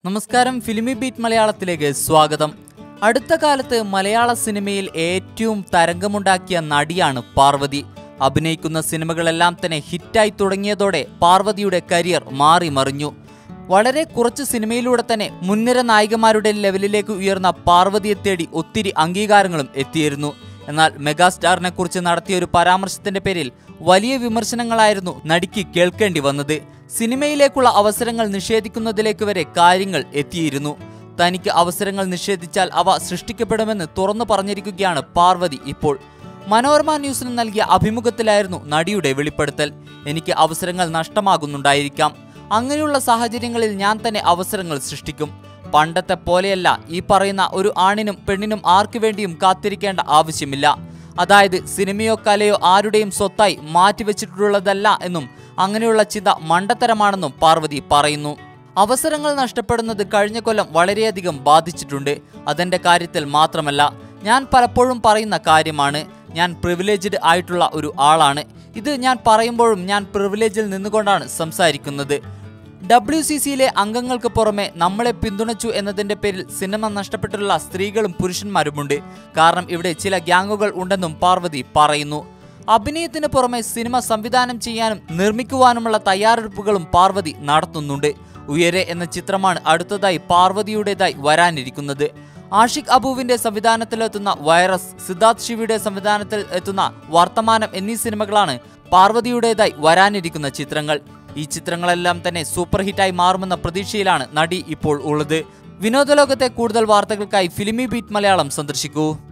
നമസ്കാരം ഫിലിമി ബീറ്റ് മലയാളത്തിലേക്ക് സ്വാഗതം അടുത്ത കാലത്ത് മലയാള സിനിമയിൽ ഏറ്റവും തരംഗമുണ്ടാക്കിയ നടിയാണ് പാർവതി അഭിനയിക്കുന്ന സിനിമകളെല്ലാം തന്നെ ഹിറ്റായി തുടങ്ങിയതോടെ പാർവതിയുടെ കരിയർ മാറി മറിഞ്ഞു വളരെ കുറച്ച് സിനിമയിലൂടെ തന്നെ മുൻനിര നായികമാരുടെ ലെവലിലേക്ക് ഉയർന്ന പാർവതിയെ തേടി ഒത്തിരി അംഗീകാരങ്ങളും എത്തിയിരുന്നു എന്നാൽ മെഗാസ്റ്റാറിനെ കുറിച്ച് നടത്തിയ ഒരു പരാമർശത്തിന്റെ പേരിൽ വലിയ വിമർശനങ്ങളായിരുന്നു നടിക്ക് കേൾക്കേണ്ടി വന്നത് സിനിമയിലേക്കുള്ള അവസരങ്ങൾ നിഷേധിക്കുന്നതിലേക്ക് വരെ കാര്യങ്ങൾ എത്തിയിരുന്നു തനിക്ക് അവസരങ്ങൾ നിഷേധിച്ചാൽ അവ സൃഷ്ടിക്കപ്പെടുമെന്ന് തുറന്നു പറഞ്ഞിരിക്കുകയാണ് പാർവതി ഇപ്പോൾ മനോരമ ന്യൂസിന് നൽകിയ അഭിമുഖത്തിലായിരുന്നു നടിയുടെ വെളിപ്പെടുത്തൽ എനിക്ക് അവസരങ്ങൾ നഷ്ടമാകുന്നുണ്ടായിരിക്കാം അങ്ങനെയുള്ള സാഹചര്യങ്ങളിൽ ഞാൻ തന്നെ അവസരങ്ങൾ സൃഷ്ടിക്കും പണ്ടത്തെ പോലെയല്ല ഈ പറയുന്ന ഒരു ആണിനും പെണ്ണിനും ആർക്കു വേണ്ടിയും കാത്തിരിക്കേണ്ട ആവശ്യമില്ല അതായത് സിനിമയോ കലയോ ആരുടെയും സ്വത്തായി മാറ്റിവെച്ചിട്ടുള്ളതല്ല എന്നും അങ്ങനെയുള്ള ചിന്ത മണ്ടത്തരമാണെന്നും പാർവതി പറയുന്നു അവസരങ്ങൾ നഷ്ടപ്പെടുന്നത് കഴിഞ്ഞ കൊല്ലം വളരെയധികം ബാധിച്ചിട്ടുണ്ട് അതെന്റെ കാര്യത്തിൽ മാത്രമല്ല ഞാൻ പലപ്പോഴും പറയുന്ന കാര്യമാണ് ഞാൻ പ്രിവിലേജ്ഡ് ആയിട്ടുള്ള ഒരു ആളാണ് ഇത് ഞാൻ പറയുമ്പോഴും ഞാൻ പ്രിവിലേജിൽ നിന്നുകൊണ്ടാണ് സംസാരിക്കുന്നത് ഡബ്ല്യു സി സിയിലെ അംഗങ്ങൾക്ക് പുറമെ നമ്മളെ പിന്തുണച്ചു എന്നതിന്റെ പേരിൽ സിനിമ നഷ്ടപ്പെട്ടുള്ള സ്ത്രീകളും പുരുഷന്മാരുമുണ്ട് കാരണം ഇവിടെ ചില ഗ്യാങ്ങുകൾ ഉണ്ടെന്നും പാർവതി പറയുന്നു അഭിനയത്തിന് പുറമെ സിനിമ സംവിധാനം ചെയ്യാനും നിർമ്മിക്കുവാനുമുള്ള തയ്യാറെടുപ്പുകളും പാർവതി നടത്തുന്നുണ്ട് ഉയരെ എന്ന ചിത്രമാണ് അടുത്തതായി പാർവതിയുടേതായി വരാനിരിക്കുന്നത് ആഷിഖ് അബുവിന്റെ സംവിധാനത്തിലെത്തുന്ന വൈറസ് സിദ്ധാർത്ഥ് ശിവയുടെ സംവിധാനത്തിൽ എത്തുന്ന വർത്തമാനം എന്നീ സിനിമകളാണ് പാർവതിയുടേതായി വരാനിരിക്കുന്ന ചിത്രങ്ങൾ ഈ ചിത്രങ്ങളെല്ലാം തന്നെ സൂപ്പർ ഹിറ്റായി മാറുമെന്ന പ്രതീക്ഷയിലാണ് നടി ഇപ്പോൾ ഉള്ളത് വിനോദലോകത്തെ കൂടുതൽ വാർത്തകൾക്കായി ഫിലിമി ബീറ്റ് മലയാളം സന്ദർശിക്കൂ